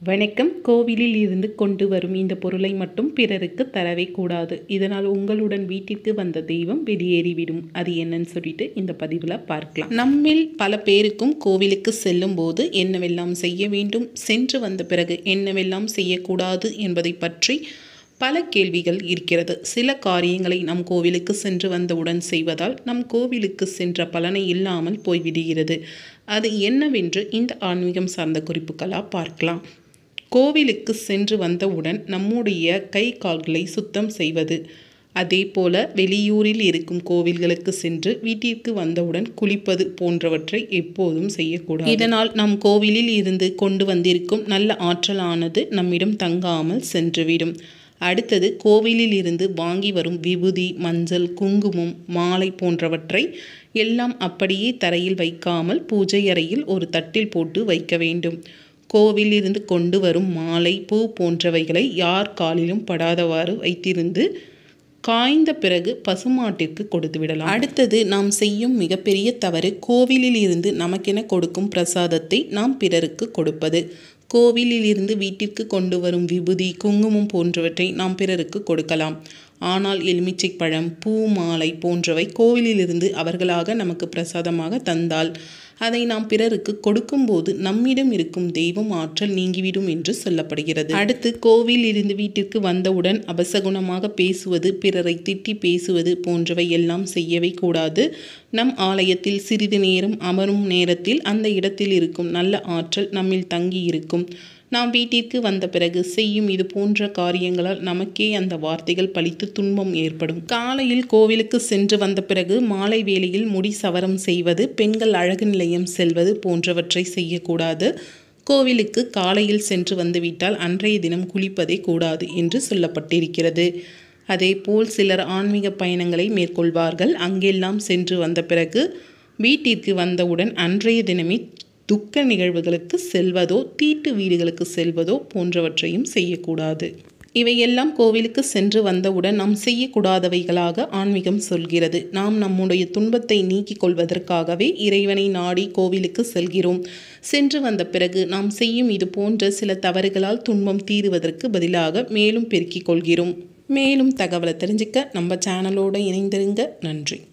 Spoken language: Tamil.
வணக்கம் கோவிலில் இருந்து கொண்டு வரும் இந்த பொருளை மட்டும் பிறருக்கு தரவே கூடாது இதனால் உங்களுடன் வீட்டிற்கு வந்த தெய்வம் வெளியேறிவிடும் அது என்னன்னு சொல்லிட்டு இந்த பதிவில் பார்க்கலாம் நம்மில் பல பேருக்கும் கோவிலுக்கு செல்லும் போது என்னவெல்லாம் செய்ய வேண்டும் சென்று வந்த பிறகு என்னவெல்லாம் செய்யக்கூடாது என்பதை பற்றி பல கேள்விகள் இருக்கிறது சில காரியங்களை நம் கோவிலுக்கு சென்று வந்தவுடன் செய்வதால் நம் கோவிலுக்கு சென்ற பலனை இல்லாமல் போய்விடுகிறது அது என்னவென்று இந்த ஆன்மீகம் சார்ந்த குறிப்புகளாக பார்க்கலாம் கோவிலுக்கு சென்று வந்தவுடன் நம்முடைய கை கால்களை சுத்தம் செய்வது அதே போல வெளியூரில் இருக்கும் கோவில்களுக்கு சென்று வீட்டிற்கு வந்தவுடன் குளிப்பது போன்றவற்றை எப்போதும் செய்யக்கூடாது இதனால் நம் கோவிலில் இருந்து கொண்டு வந்திருக்கும் நல்ல ஆற்றலானது நம்மிடம் தங்காமல் சென்றுவிடும் அடுத்தது கோவிலில் இருந்து வாங்கி வரும் விபூதி மஞ்சள் குங்குமம் மாலை போன்றவற்றை எல்லாம் அப்படியே தரையில் வைக்காமல் பூஜை அறையில் ஒரு தட்டில் போட்டு வைக்க வேண்டும் கோவில் இருந்து கொண்டு வரும் மாலை பூ போன்றவைகளை யார் காலிலும் படாதவாறு வைத்திருந்து காய்ந்த பிறகு பசுமாட்டிற்கு கொடுத்து விடலாம் அடுத்தது நாம் செய்யும் மிகப்பெரிய தவறு கோவிலில் இருந்து நமக்கென கொடுக்கும் பிரசாதத்தை நாம் பிறருக்கு கொடுப்பது கோவிலில் இருந்து வீட்டிற்கு கொண்டு வரும் விபூதி குங்குமம் போன்றவற்றை நாம் பிறருக்கு கொடுக்கலாம் ஆனால் எலுமிச்சை பழம் பூ மாலை போன்றவை கோவிலிலிருந்து அவர்களாக நமக்கு பிரசாதமாக தந்தால் அதை நாம் பிறருக்கு கொடுக்கும்போது நம்மிடம் இருக்கும் தெய்வம் ஆற்றல் நீங்கிவிடும் என்று சொல்லப்படுகிறது அடுத்து கோவில் இருந்து வீட்டிற்கு வந்தவுடன் அபசகுணமாக பேசுவது பிறரை திட்டி பேசுவது போன்றவை எல்லாம் செய்யவே கூடாது நம் ஆலயத்தில் சிறிது நேரம் அமரும் நேரத்தில் அந்த இடத்தில் இருக்கும் நல்ல ஆற்றல் நம்மில் தங்கி இருக்கும் நாம் வீட்டிற்கு வந்த பிறகு செய்யும் இது போன்ற காரியங்களால் நமக்கே அந்த வார்த்தைகள் பழித்து துன்பம் ஏற்படும் காலையில் கோவிலுக்கு சென்று வந்த பிறகு மாலை வேளையில் முடி சவரம் செய்வது பெண்கள் அழகு நிலையம் செல்வது போன்றவற்றை செய்யக்கூடாது கோவிலுக்கு காலையில் சென்று வந்துவிட்டால் அன்றைய தினம் குளிப்பதே கூடாது என்று சொல்லப்பட்டிருக்கிறது அதேபோல் சிலர் ஆன்மீக பயணங்களை மேற்கொள்வார்கள் அங்கெல்லாம் சென்று வந்த பிறகு வீட்டிற்கு வந்தவுடன் அன்றைய தினமே துக்க நிகழ்வுகளுக்கு செல்வதோ தீட்டு வீடுகளுக்கு செல்வதோ போன்றவற்றையும் செய்யக்கூடாது இவையெல்லாம் கோவிலுக்கு சென்று வந்தவுடன் நாம் செய்யக்கூடாதவைகளாக ஆன்மீகம் சொல்கிறது நாம் நம்முடைய துன்பத்தை நீக்கிக் கொள்வதற்காகவே இறைவனை நாடி கோவிலுக்கு செல்கிறோம் சென்று வந்த பிறகு நாம் செய்யும் இது போன்ற சில தவறுகளால் துன்பம் தீருவதற்கு பதிலாக மேலும் பெருக்கிக் கொள்கிறோம் மேலும் தகவலை தெரிஞ்சுக்க நம்ம சேனலோடு இணைந்திருங்க நன்றி